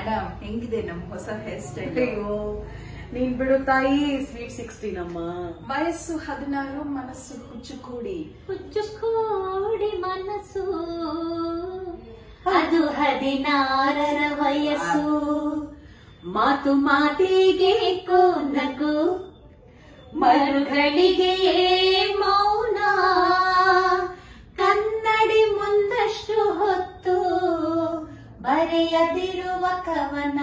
Madam ಹೆಂಗಿದೆ ನಮ್ ಹೊಸ ಹೇರ್ ಸ್ಟೈಲ್ ಅಯ್ಯೋ ನೀನ್ ಬಿಡು ತಾಯಿ ಸ್ವೀಟ್ ಸಿಕ್ಸ್ಟೀನ್ ಅಮ್ಮ ವಯಸ್ಸು ಹದಿನಾರು ಮನಸ್ಸು ಹುಚ್ಚು ಕೂಡಿ ಹುಚ್ಚುಕೋಡಿ ಮನಸ್ಸು ಅದು ಹದಿನಾರರ ವಯಸ್ಸು ಮಾತು ಮಾತಿಗೆ ಕೋನಕು ಮರುಗಳಿಗೆ ಮೌನ ಕನ್ನಡಿ ಮುಂದಷ್ಟು ಹೊತ್ತು ಬರೆಯದಿರುವ ಕವನ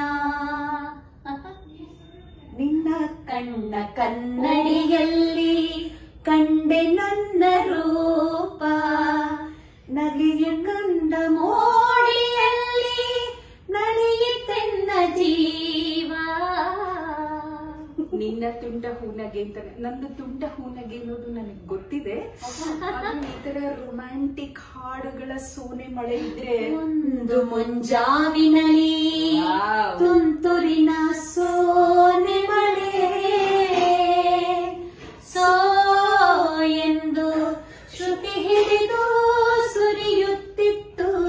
ನಿನ್ನ ಕಣ್ಣ ಕನ್ನಡಿಯಲ್ಲಿ ಕಂಡೆ ನನ್ನ ರೂಪ ನಗೆಯ ಕಂಡ ಮೋಡಿಯಲ್ಲಿ ನಲಿಯಿತೆನ್ನ ಜೀವ ನಿನ್ನ ತುಂಟ ಹೂನಗೆ ಅಂತ ನಂದು ತುಂಟ ಹೂನಗೆ ಅನ್ನೋದು ನನಗೆ ಗೊತ್ತಿದೆ ಆದ್ರೆ ಈ ತರ ರೊಮ್ಯಾಂಟಿಕ್ ಹಾಡುಗಳ ಸೋನೆ ಮಳೆ ಇದ್ರೆ ಒಂದು ಮುಂಜಾವಿನಲಿ ವಾವ್. ತುಂತುರಿನ ಸೋನೆ ಮಳೆ ಸೋ ಎಂದು ಶ್ರುತಿ ಹಿಡಿದು ಸುರಿಯುತ್ತಿತ್ತು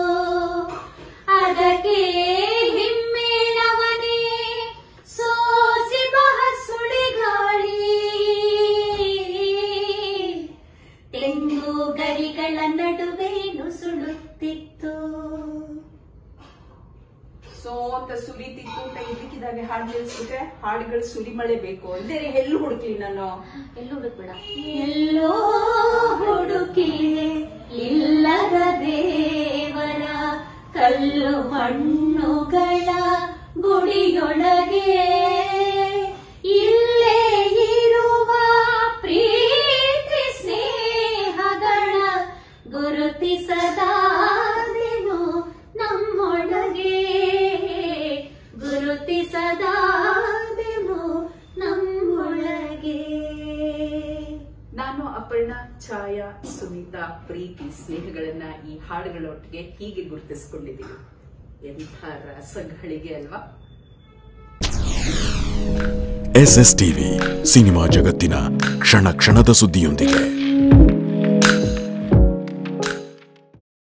ಅದಕ್ಕೆ ಹಿಮ್ಮೇಳವನೇ ಸೋಸಿದ ಸುಳಿಗಾಳಿ ತೆಂಗು ಗರಿಗಳ ನಡುವೆ ನುಸುಳುತ್ತಿತ್ತು ಸೋ ಅಂತ ಸುರಿತಿತ್ತು ಅಂತ ಇದಕ್ಕಿದ್ದಾಗೆ ಹಾಡು ನಿಲ್ಸ್ಬಿಟ್ರೆ ಹಾಡುಗಳು ಸುರಿಮಳೆ ಬೇಕು ಅಂದ್ರೆ ಎಲ್ಲಿ ಹುಡುಕ್ಲಿ ನಾನು ಎಲ್ಲೋ ಹುಡುಕ್ಬೇಡ ಎಲ್ಲೋ ಹುಡುಕಿ ಇಲ್ಲದ ದೇವರ ಕಲ್ಲು ಮಣ್ಣುಗಳ ಗುಡಿಯೊಳಗೆ ಇಲ್ಲೇ ಇರುವ ಪ್ರೀತಿ ಸ್ನೇಹಗಳ ಗುರುತಿಸದಾದೆನು ನಮ್ಮೊಳಗೆ ಗುರುತಿಸದಾದೆನು ನಮ್ಮೊಳಗೆ ನಾನು ಅಪರ್ಣಾ ಛಾಯಾ ಸುನೀತಾ ಪ್ರೀತಿ ಸ್ನೇಹಗಳನ್ನ ಈ ಹಾಡುಗಳೊಟ್ಟಿಗೆ ಹೀಗೆ ಗುರುತಿಸ್ಕೊಂಡಿದ್ದೀವಿ ಎಂಥ ರಸಗಳಿಗೆ ಅಲ್ವಾ ಎಸ್ ಎಸ್ ಟಿವಿ ಸಿನಿಮಾ ಜಗತ್ತಿನ ಕ್ಷಣ ಕ್ಷಣದ ಸುದ್ದಿಯೊಂದಿಗೆ